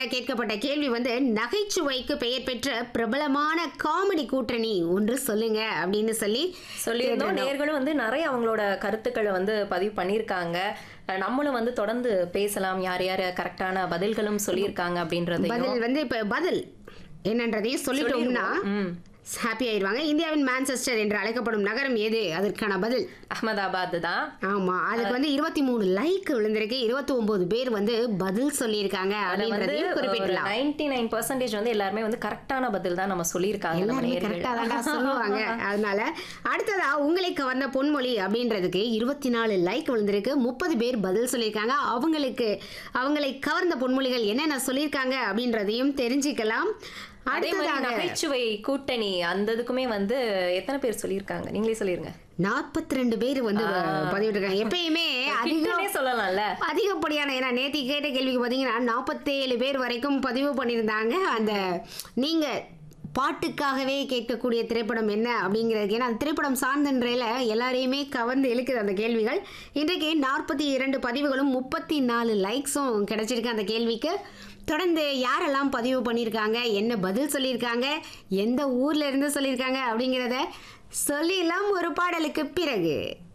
கேட்கப்பட்ட கேள்வி வந்து நகைச்சுவைக்கு பெயர் பெற்ற பிரபலமான காமெடி கூட்டணி ஒன்று சொல்லுங்க அப்படின்னு சொல்லி சொல்லியிருந்தோம் நேர்களும் வந்து நிறைய அவங்களோட கருத்துக்களை வந்து பதிவு பண்ணியிருக்காங்க அஹ் நம்மளும் வந்து தொடர்ந்து பேசலாம் யார் யார் கரெக்டான பதில்களும் சொல்லியிருக்காங்க அப்படின்றதையும் பதில் வந்து இப்ப பதில் என்னன்றதையும் சொல்லிட்டோம்னா ம் ஹாப்பி ஆயிடுவாங்க இந்தியாவின் மான்செஸ்டர் என்று அழைக்கப்படும் நகரம் எது அதற்கான பதில் அகமதாபாத் தான் ஆமா அதுக்கு வந்து இருபத்தி மூணு லைக் விழுந்திருக்கு இருபத்தி ஒன்பது பேர் வந்து பதில் சொல்லியிருக்காங்க அதுல வந்து அப்படின்றதையும் குறிப்பிடலாம் நைன்டி நைன் பர்சன்டேஜ் வந்து எல்லாருமே வந்து கரெக்டான பதில் தான் நம்ம சொல்லியிருக்காங்க நம்ம எல்லாருமே நேயர்கள். கரெக்டாக தான்டா சொல்லுவாங்க அதனால அடுத்ததா உங்களுக்கு வந்த பொன்மொழி அப்படின்றதுக்கு இருபத்தி நாலு லைக் விழுந்திருக்கு முப்பது பேர் பதில் சொல்லியிருக்காங்க அவங்களுக்கு அவங்களை கவர்ந்த பொன்மொழிகள் என்னென்ன சொல்லியிருக்காங்க அப்படின்றதையும் தெரிஞ்சுக்கலாம் அதே மாதிரி அடுத்ததாக நகைச்சுவை கூட்டணி அந்த இதுக்குமே வந்து எத்தனை பேர் சொல்லியிருக்காங்க நீங்களே சொல்லிருங்க நாற்பத்தி ரெண்டு பேர் வந்து பதிவிட்டிருக்காங்க எப்பயுமே அதிகம் ஹிட்னே சொல்லலாம்ல அதிகப்படியான ஏன்னா நேத்தி கேட்ட கேள்விக்கு பார்த்தீங்கன்னா நாற்பத்தேழு பேர் வரைக்கும் பதிவு பண்ணியிருந்தாங்க அந்த நீங்கள் பாட்டுக்காகவே கேட்கக்கூடிய திரைப்படம் என்ன அப்படிங்கிறதுக்கு ஏன்னா அந்த திரைப்படம் சார்ந்தன்றையில் எல்லாரையுமே கவர்ந்து இழுக்குது அந்த கேள்விகள் இன்றைக்கு நாற்பத்தி இரண்டு பதிவுகளும் முப்பத்தி நாலு லைக்ஸும் கிடைச்சிருக்கு அந்த கேள்விக்கு தொடர்ந்து யாரெல்லாம் பதிவு பண்ணியிருக்காங்க என்ன பதில் சொல்லியிருக்காங்க எந்த ஊர்ல இருந்து சொல்லியிருக்காங்க அப்படிங்கிறத சொல்லிடலாம் ஒரு பாடலுக்கு பிறகு